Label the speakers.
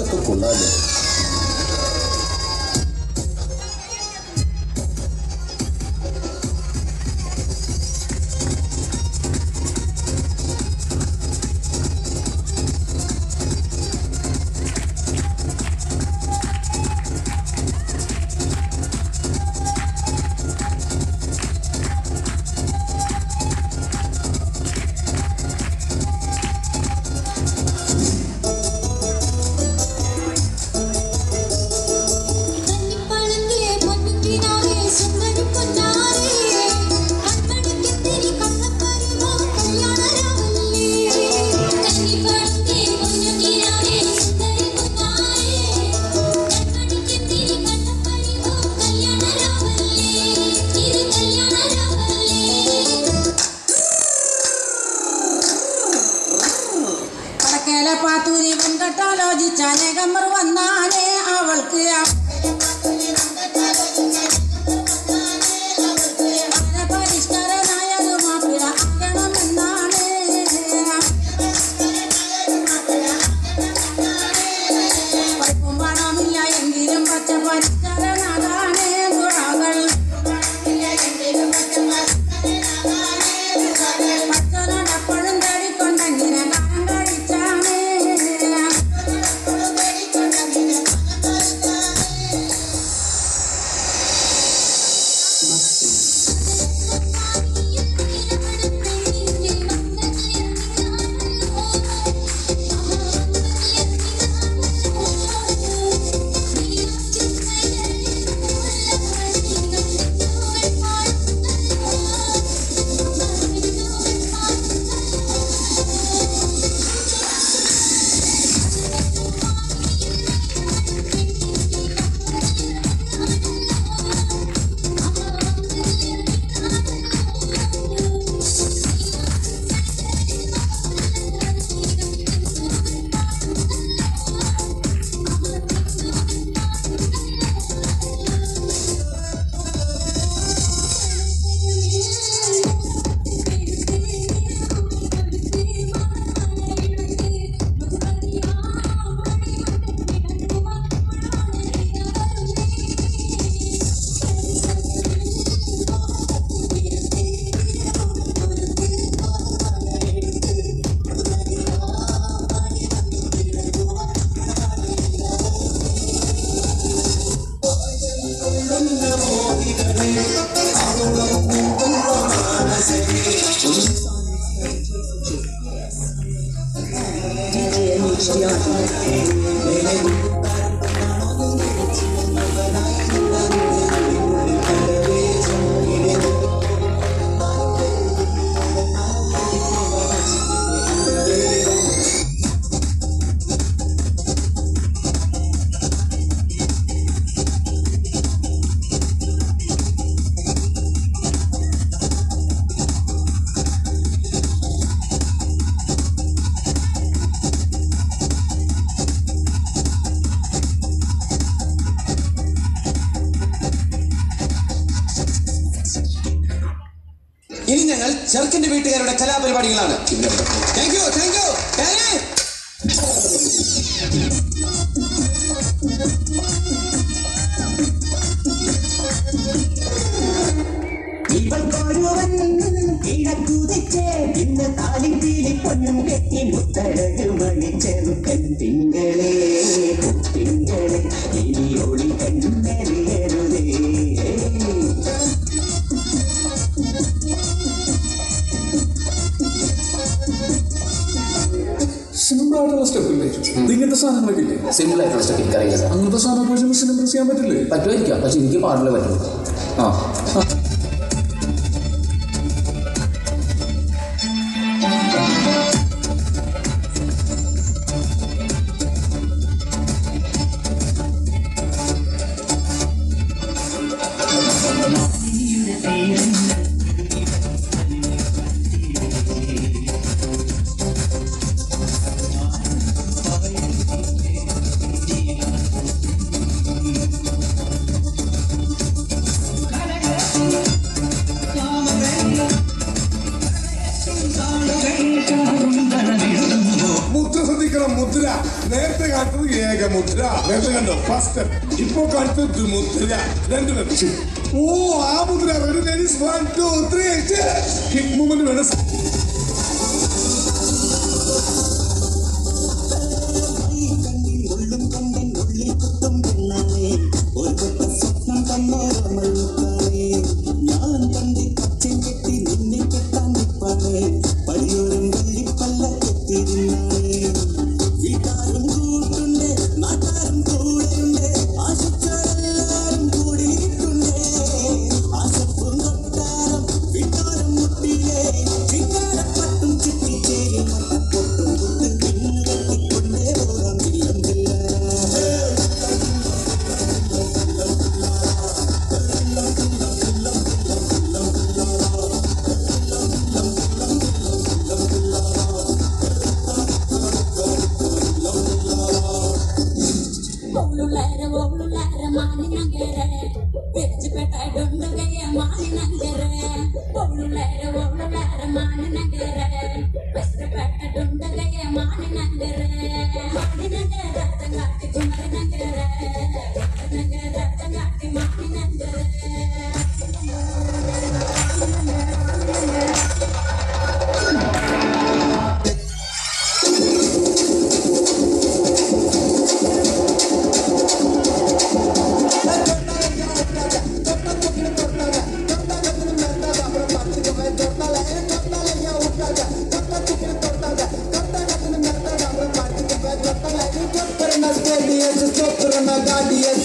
Speaker 1: ഇതൊക്കെ കൊള്ളാലോ
Speaker 2: കണ്ണിപ്പളങ്കിലെ പൊന്നിക്കിനാവേ സുന്ദരി പൊന്നാരേ കൺമണിക്കെത്തിരി കണ്ണപ്പരിമോ കല്യാണരാവല്ലേ കണ്ണിപ്പളങ്കിലെ പൊന്നിക്കിനാവേ സുന്ദരി പൊന്നാരേ കൺമണിക്കെത്തിരി കണ്ണപ്പരിമോ കല്യാണരാവല്ലേ ഇത് കല്യാണരാവല്ലേ
Speaker 3: കടക്കേലെ പാത്തൂരി വെങ്കട്ടാലോചിച്ച അനേകമർ വന്നാനേ അവൾക്ക് വളരെ പരിഷ്കരനായൊരു മാപ്പിള ആകണമെന്നാണ് പഠിപ്പും പണമില്ല എങ്കിലും പച്ച പരിഷ്കരനാകാണ് ഗുണകൾ പച്ചനടപ്പഴും തേടിക്കൊണ്ടെങ്ങനെ കാലം കഴിച്ചാണ്
Speaker 4: ഇനി ഞങ്ങൾ ചെറുക്കന്റെ വീട്ടുകാരുടെ കലാപരിപാടികളാണ് താങ്ക് യു താങ്ക് യു
Speaker 5: ഇവൾക്കൊരുവൻ കിഴക്കുതിച്ച് ഇന്ന് താലിപ്പീലി പൊന്നും കെട്ടി മുത്തഴക് മണിച്ചെറുക്കൻ തിങ്കളേ തിങ്കളെ ഇനി ഒളി കണ്ണെറിയരുതേ
Speaker 6: സിമ്പിൾ ആയിട്ടുള്ള സ്റ്റെപ്പ് ഇല്ലേ ഇത് ഇങ്ങനത്തെ സാധനങ്ങളൊക്കെ ഇല്ലേ
Speaker 1: സിമ്പിൾ ആയിട്ടുള്ള സ്റ്റെപ്പ് എനിക്കറിയില്ല
Speaker 6: അങ്ങനത്തെ സാധനം ഉപയോഗിച്ച് സിനിമ ചെയ്യാൻ പറ്റില്ലേ
Speaker 1: പറ്റുമായിരിക്കാം പക്ഷെ എനിക്ക് പാടില്ല പറ്റുള്ളൂ
Speaker 6: ആ
Speaker 5: കനക
Speaker 7: നിൽക്കണം മുദ്ര നേരത്തെ കാണിച്ചത് ഏകമുദ്ര നേരത്തെ കണ്ടോ ഫസ്റ്റ് ഇപ്പൊ കാണിച്ചത് മുദ്ര രണ്ട് ലക്ഷം ഓ ആ മുദ്ര ഒരു ladies one two three hit movement വേണം
Speaker 5: കണ്ണിൽ ഉള്ളും കൊണ്ടൻ ഉള്ളിൽ കുത്തും പെണ്ണാണേ ഒരു കൊട്ട സ്വപ്നം തന്നോരമൽ മുത്താണേ ഞാൻ കണ്ടി പച്ചൻ കെട്ടി നിന്നെ കെട്ടാൻ നിപ്പാണേ പടിയോരം വെള്ളിപ്പല്ല കെട്ടിരുന്നാണേ വീട്ടാരും കൂട്ടുണ്ട് നാട്ടാരും കൂടെയുണ്ട് ആശിച്ചാരെല്ലാരും കൂടിയിട്ടുണ്ടേ ആശപ്പും കൊട്ടാരം വീട്ടാരം മുട്ടിയേ ചിങ്കാരപ്പട്ടും ചുറ്റിച്ചേരി മട്ടപ്പൊട്ടും കുത്തും പിന്നു കെട്ടിക്കൊണ്ടേ പോകാം ഇല്ലം
Speaker 2: ഓളുള്ളാര ഓളുള്ളാര മാലിനങ്കര വെച്ചുപെട്ട ഡൊണ്ടകയ മാലിനങ്കര ഓളുള്ളാര ഓളുള്ളാര മാലിനങ്കര വെച്ചുപെട്ട ഡൊണ്ടകയ മാലിനങ്കര മാലിനങ്കര തങ്ങാട്ടി കുമരനങ്കര നഗര തങ്ങാട്ടി മാലിനങ്കര
Speaker 8: Stop